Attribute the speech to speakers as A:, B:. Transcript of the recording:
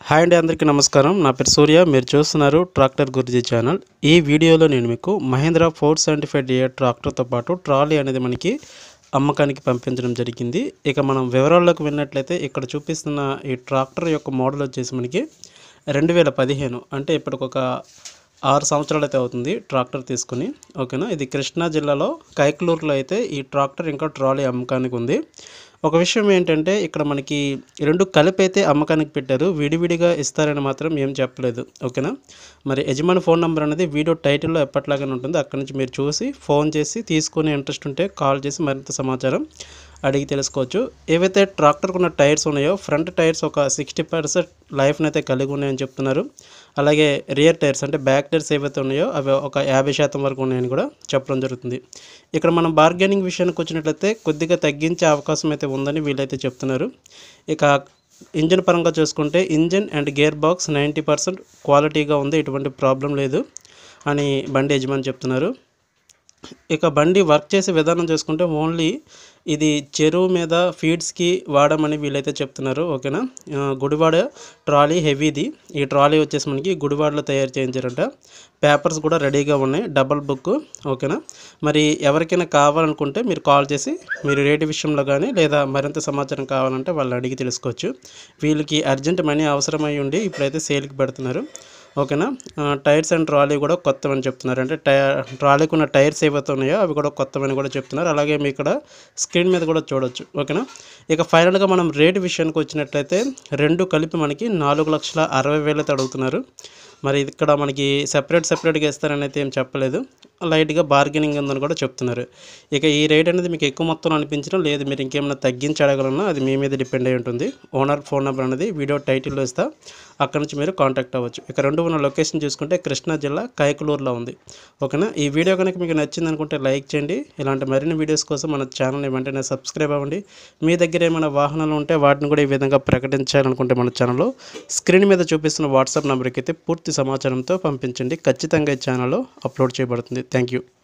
A: hi అండి అందరికీ నమస్కారం నా పేరు సూర్య మీరు చూస్తున్నారు ట్రాక్టర్ గురించి ఛానల్ ఈ వీడియోలో నేను మీకు Mahindra four seventy five DA ట్రాక్టర్తో పాటు ట్రాలీ అనేది మనకి అమ్మకానికి పంపించడం జరిగింది ఇక మనం వివరాల్లోకి వెళ్ళినట్లయితే ఇక్కడ చూపిస్తున్న ఈ ట్రాక్టర్ యొక్క మోడల్ వచ్చేసి మనకి రెండు వేల పదిహేను అంటే ఇప్పటికొక ఆరు సంవత్సరాలు అయితే అవుతుంది ట్రాక్టర్ తీసుకుని ఓకేనా ఇది కృష్ణా జిల్లాలో కైకలూరులో అయితే ఈ ట్రాక్టర్ ఇంకా ట్రాలీ అమ్మకానికి ఉంది ఒక విషయం ఏంటంటే ఇక్కడ మనకి రెండు కలిపి అయితే అమ్మకానికి పెట్టారు విడివిడిగా ఇస్తారని మాత్రం ఏం చెప్పలేదు ఓకేనా మరి యజమాని ఫోన్ నెంబర్ అనేది వీడియో టైటిల్లో ఎప్పట్లాగానే ఉంటుంది అక్కడి నుంచి మీరు చూసి ఫోన్ చేసి తీసుకునే ఇంట్రెస్ట్ ఉంటే కాల్ చేసి మరింత సమాచారం అడిగి తెలుసుకోవచ్చు ఏవైతే ట్రాక్టర్కు ఉన్న టైర్స్ ఉన్నాయో ఫ్రంట్ టైర్స్ ఒక సిక్స్టీ పర్సెంట్ లైఫ్ని అయితే కలిగి ఉన్నాయని చెప్తున్నారు అలాగే రియర్ టైర్స్ అంటే బ్యాక్ టైర్స్ ఏవైతే ఉన్నాయో అవి ఒక యాభై శాతం వరకు ఉన్నాయని కూడా చెప్పడం జరుగుతుంది ఇక్కడ మనం బార్గెనింగ్ విషయానికి వచ్చినట్లయితే కొద్దిగా తగ్గించే అవకాశం అయితే ఉందని వీళ్ళైతే చెప్తున్నారు ఇక ఇంజిన్ పరంగా చూసుకుంటే engine and gear box ninety percent క్వాలిటీగా ఉంది ఎటువంటి ప్రాబ్లం లేదు అని బండి యజమాని చెప్తున్నారు ఇక బండి వర్క్ చేసే విధానం చూసుకుంటే ఓన్లీ ఇది చెరువు మీద ఫీడ్స్కి వాడమని వీళ్ళైతే చెప్తున్నారు ఓకేనా ఆ, గుడివాడ ట్రాలీ హెవీది ఈ ట్రాలీ వచ్చేసి మనకి గుడివాడలో తయారు చేయించారంట పేపర్స్ కూడా రెడీగా ఉన్నాయి డబల్ బుక్ ఓకేనా మరి ఎవరికైనా కావాలనుకుంటే మీరు కాల్ చేసి మీరు రేటు విషయంలో కానీ లేదా మరింత సమాచారం కావాలంటే వాళ్ళని అడిగి తెలుసుకోవచ్చు వీళ్ళకి అర్జెంట్ మనీ అవసరమై ఉండి ఇప్పుడైతే సేల్కి పెడుతున్నారు ఓకేనా ఆ, టైర్స్ అండ్ ట్రాలీ కూడా కొత్తవని చెప్తున్నారు అంటే టై ట్రాలీకి ఉన్న టైర్స్ ఏవైతే ఉన్నాయో అవి కూడా కొత్తవని కూడా చెప్తున్నారు అలాగే మీ ఇక్కడ స్క్రీన్ మీద కూడా చూడొచ్చు ఓకేనా ఇక ఫైనల్గా మనం రేటు విషయానికి వచ్చినట్లయితే రెండు కలిపి మనకి నాలుగు లక్షల అరవై వేలైతే అడుగుతున్నారు మరి ఇక్కడ మనకి సెపరేట్ సెపరేట్గా ఇస్తారని అయితే ఏం చెప్పలేదు లైట్గా బార్గెనింగ్ ఉందని కూడా చెప్తున్నారు ఇక ఈ రేట్ అనేది మీకు ఎక్కువ మొత్తం అనిపించడం లేదు మీరు ఇంకేమైనా తగ్గించి అడగలన్నా అది మీ మీద డిపెండ్ అయి ఉంటుంది ఓనర్ ఫోన్ నెంబర్ అనేది వీడియో టైటిల్లో ఇస్తా అక్కడ నుంచి మీరు కాంటాక్ట్ అవ్వచ్చు ఇక రెండు ఉన్న లొకేషన్ చూసుకుంటే కృష్ణా జిల్లా కైకలూరులో ఉంది ఓకేనా ఈ వీడియో కనుక మీకు నచ్చింది అనుకుంటే లైక్ చేయండి ఇలాంటి మరిన్ని వీడియోస్ కోసం మన ఛానల్ని వెంటనే సబ్స్క్రైబ్ అవ్వండి మీ దగ్గర ఏమైనా వాహనాలు ఉంటే వాటిని కూడా ఈ విధంగా ప్రకటించాలనుకుంటే మన ఛానల్లో స్క్రీన్ మీద చూపిస్తున్న వాట్సాప్ నెంబర్కి అయితే పూర్తి సమాచారంతో పంపించండి ఖచ్చితంగా ఈ ఛానల్లో అప్లోడ్ చేయబడుతుంది థ్యాంక్ యూ